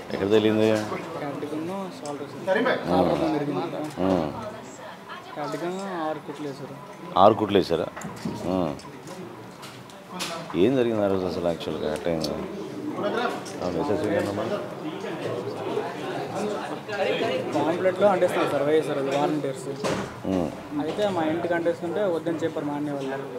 ఎక్కడ తెలియంది క్యాటికన్ సాల్ట్ కాలరకం జరిగిందంట ఉమ్. క్యాటికన్ ఆరు కుట్లు వేసారు ఆరు కుట్లు వేసారా ఉమ్. ఏం జరిగింది ఆ రోజు అసలు యాక్చువల్గా అట్టయింది మెసేజ్ పాంప్లెట్లో అంటేస్తున్నారు సార్ వేసారు అది వాలంటీర్స్ అయితే మా ఇంటికి అంటేస్తుంటే వద్దని చెప్పారు మా అన్నయ్య వాళ్ళు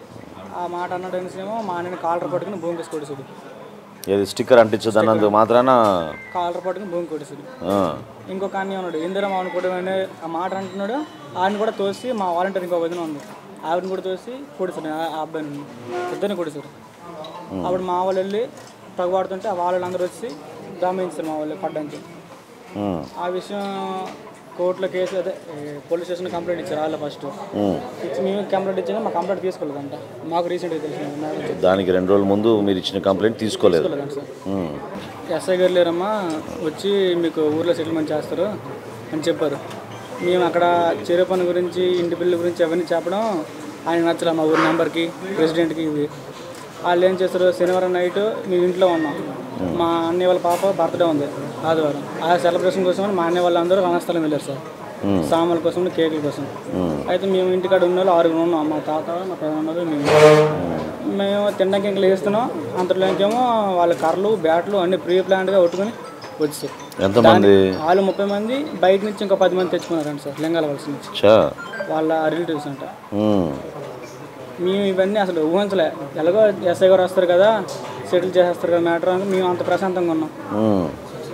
ఆ మాట అన్నట్టేమో మా అన్నని కాలర్ పట్టుకుని భూమికి కొడిసాడు ఏది స్టిక్కర్ అంటించదు అన్నందుకు మాత్రాన కాలర్ పట్టుకుని భూమికి కొడిసాడు ఆ, ఇంకొక అన్నయ్య ఉన్నాడు ఇందిరా మామని కొట్టమని ఆ మాట అంటున్నాడు ఆయన కూడా తోసి మా వాలంటీర్ ఇంకో వదిన ఉంది ఆవిడని కూడా తోసి కొడిసాడు ఆ ఆ అబ్బాయిని ఇద్దరిని కొడిసాడు అప్పుడు మా వాళ్ళు వెళ్ళి తగ్గుపడుతుంటే ఆ వాళ్ళందరూ వచ్చి దమించారు మా వాళ్ళు పడ్డానికి ఉమ్, ఆ విషయం కోర్టులో కేసు అదే ఏ, పోలీస్ స్టేషన్ కంప్లైంట్ ఇచ్చారు వాళ్ళు ఫస్ట్ ఉమ్. ఇచ్చి మేము కంప్లైంట్ ఇచ్చాక మా కంప్లైంట్ తీసుకోలేదంట మాకు రీసెంట్గా తెలిసింది మేడం దానికి రెండు రోజుల ముందు మీరు ఇచ్చిన కంప్లైంట్ తీసుకోలేదు తీసుకోలేదంట సార్ ఉమ్, ఎస్ఐ గారు లేరమ్మా వచ్చి మీకు ఊర్లో సెటిల్మెంట్ చేస్తారు అని చెప్పారు మేము అక్కడ చెరువు పని గురించి ఇంటి బిల్లు గురించి అవన్నీ చెప్పడం ఆయన నచ్చలే మా ఊరి నెంబర్కి ప్రెసిడెంట్కి ఇది వాళ్ళు ఏం చేస్తారు శనివారం నైట్ మేము ఇంట్లో ఉన్నాం మా అన్నయ్య వాళ్ళ పాప బర్త్డే ఉంది ఆదివారం ఆ సెలబ్రేషన్ కోసం మా అన్నయ్య వాళ్ళందరూ రణస్థలం వెళ్ళారు సార్ సామాన్ల కోసం కేకుల కోసం అయితే మేము ఇంటికాడ ఉన్న వాళ్ళు ఆరుగురు ఉన్నాం మా తాత మా పెదనాన్నలు మేము మేము తినడానికి ఇంకా లేస్తున్నాం అంతలోకేమో వాళ్ళ కర్రలు బ్యాట్లు అన్ని ప్రీ ప్లాన్డ్గా కొట్టుకొని వచ్చారు ఎంతమంది వాళ్ళు ముప్పై మంది బయట నుంచి ఇంకో పది మంది తెచ్చుకున్నారంట సార్ లింగాల వలస నుంచి చా వాళ్ళ రిలేటివ్స్ అంట ఉమ్, మేము ఇవన్నీ అసలు ఊహించలే ఎలాగో ఎస్ఐ గారు వస్తారు కదా సెటిల్ చేసేస్తారు కదా మ్యాటర్ అని మేము అంత ప్రశాంతంగా ఉన్నాం ఉమ్.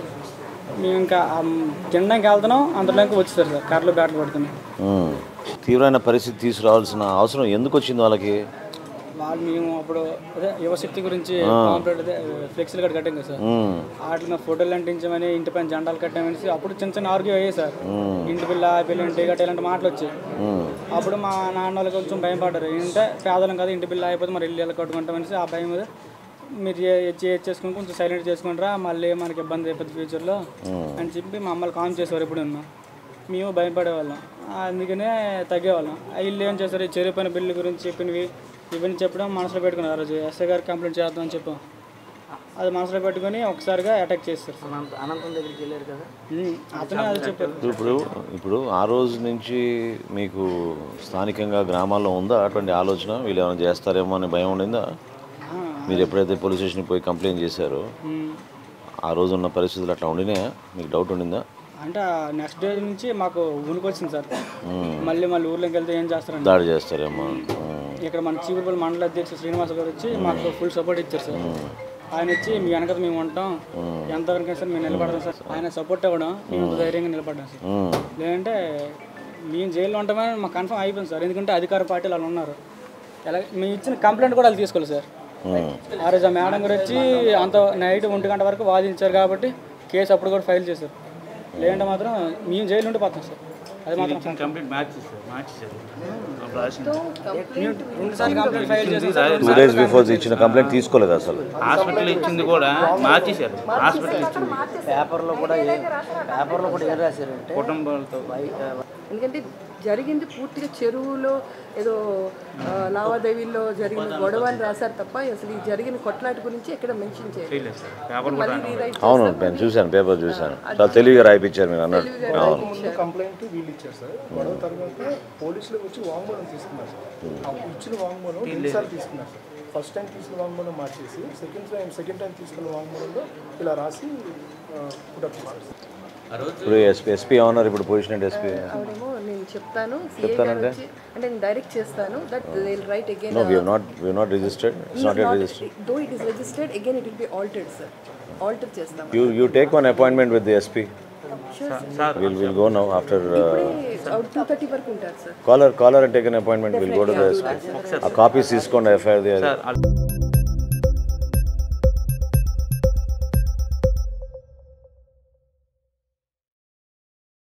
మేము ఇంకా ఆ తినడానికి వెళ్తున్నాం అంతలోకి వచ్చేసారు సార్ కర్రలు బ్యాట్లు పడుతున్నాయి ఉమ్. తీవ్రమైన పరిస్థితి తీసుకురావాల్సిన అవసరం ఎందుకు వచ్చింది వాళ్ళకి వాళ్ళు మేము అప్పుడు అదే యువశక్తి గురించి పాంప్లెట్ అదే ఫ్లెక్సీలు కూడా కట్టాం కదా సార్ ఉమ్, వాటిని ఫోటోలు అంటించమని ఇంటి పైన జెండాలు కట్టామనేసి అప్పుడు చిన్న చిన్న ఆర్గ్యూ అయ్యాయి సార్ ఇంటి పిల్ల ఆ పిల్ల ఇంటి గట్ట ఇలాంటి మాటలు వచ్చాయి ఉమ్, అప్పుడు మా నాన్న వాళ్ళు కొంచెం భయం పడ్డారు ఏంటంటే పేదలం కదా ఇంటి బిల్లు అయిపోతే మరి ఇల్లు ఎలా కట్టుకుంటామనేసి ఆ భయం మీద మీరు చే- చేసుకుని కొంచెం సైలెంట్ చేసుకుంటారా మళ్ళీ మనకి ఇబ్బంది అయిపోతుంది ఫ్యూచర్లో అని చెప్పి మా అమ్మలు కామ్ చేసేవారు ఎప్పుడు ఉన్నా మేము భయపడేవాళ్ళం అందుకనే తగ్గేవాళ్ళం ఆ ఇల్లు ఏం చేస్తారు ఈ చెరువు పైన బిల్లు గురించి చెప్పినవి ఇవన్నీ చెప్పడం మనసులో పెట్టుకున్నారు ఆ రోజు ఎస్ఐ గారికి కంప్లైంట్ చేద్దామని చెప్పాం అది మనసులో పెట్టుకొని ఒకసారిగా అటాక్ చేస్తారు అనంతం దగ్గరికి వెళ్ళారు కదా ఉమ్, అతనే అది చెప్పారు ఇప్పుడు ఇప్పుడు ఆ రోజు నుంచి మీకు స్థానికంగా గ్రామాల్లో ఉందా అటువంటి ఆలోచన వీళ్ళు ఏమైనా చేస్తారేమో అనే భయం ఉండిందా ఆ, మీరు ఎప్పుడైతే పోలీస్ స్టేషన్కి పోయి కంప్లైంట్ చేశారో ఉమ్. ఆ రోజు ఉన్న పరిస్థితులు అట్లా ఉండినాయా మీకు డౌట్ ఉండిందా అంటే నెక్స్ట్ డే నుంచి మాకు ఉనికొచ్చింది సార్ మళ్ళీ మళ్ళీ ఊర్లోకి వెళ్తే ఏం చేస్తారండి దాడి చేస్తారేమో ఉమ్, ఇక్కడ మన చీపురుపల్లి మండల అధ్యక్షుడు శ్రీనివాస గారు వచ్చి మాకు ఫుల్ సపోర్ట్ ఇచ్చారు సార్ ఆయన వచ్చి మీ వెనక మేము ఉంటాం ఎంతవరకు సార్ మేము నిలబడతాం సార్ ఆయన సపోర్ట్ ఇవ్వడం మేము ఇంత ధైర్యంగా నిలబడ్డాం సార్ ఉమ్, లేదంటే మేము జైల్లో ఉంటామని మాకు కన్ఫర్మ్ అయిపోయింది సార్ ఎందుకంటే అధికార పార్టీలు వాళ్ళు ఉన్నారు ఎలా మేము ఇచ్చిన కంప్లైంట్ కూడా వాళ్ళు తీసుకోవాలి సార్ ఉమ్. ఆ రోజు ఆ మేడం గారు వచ్చి అంత నైట్ ఒంటి గంట వరకు వాదించారు కాబట్టి కేసు అప్పుడు కూడా ఫైల్ చేశారు లేదంటే మాత్రం మేము జైలు ఉండిపోతాం సార్ అది మాత్రం కంప్లీట్ మ్యాచ్ మ్యాచ్ మేము రెండు సార్లు కంప్లైంట్ ఫైల్ చేసాం టూ డేస్ బిఫోర్ ఇచ్చిన కంప్లైంట్ తీసుకోలేదు అసలు హాస్పిటల్ ఇచ్చింది కూడా మార్చేశారు హాస్పిటల్ ఇచ్చింది పేపర్లో కూడా ఏ పేపర్లో కూడా ఏం రాశారంటే కుటుంబాలతో ఎందుకంటే జరిగింది పూర్తిగా చెరువులో ఏదో ఆ, లావాదేవీల్లో జరిగిన గొడవ అని రాశారు తప్ప అసలు ఈ జరిగిన కొట్లాట గురించి ఎక్కడ మెన్షన్ చేయలేదు పేపర్ మళ్ళీ రీరైట్ అవును నేను చూశాను పేపర్ చూశాను చాలా తెలివిగా రాయిపించారు మీరు అన్నట్టు అవును కంప్లైంట్ వీళ్ళు ఇచ్చారు సార్ గొడవ తర్వాత పోలీసులు వచ్చి వాంగ్మూలం తీసుకున్నారు సార్ ఆ ఇచ్చిన వాంగ్మూలం రెండుసార్లు తీసుకున్నారు సార్ ఫస్ట్ టైం తీసుకున్న వాంగ్మూలం మార్చేసి సెకండ్ టైం సెకండ్ టైం తీసుకున్న వాంగ్మూలంలో ఇలా రాసి పుటప్ చేశారు సార్ ఇప్పుడు ఎస్పీ ఎస్పీ ఏమన్నారు ఇప్పుడు పొజిషన్ అంటే ఎస్పీ ఆవిడేమో నేను చెప్తాను సిఏ గారు వచ్చి అంటే నేను డైరెక్ట్ చేస్తాను that they right again no we not we not registered it's not at registered though it is registered again it will be altered sir alter చేస్తాం you you take one appointment with the SP sir will will go now after two thirty వరకు ఉంటారు sir caller caller take an appointment will go to the SP ఆ copies తీసుకోండి FIR sir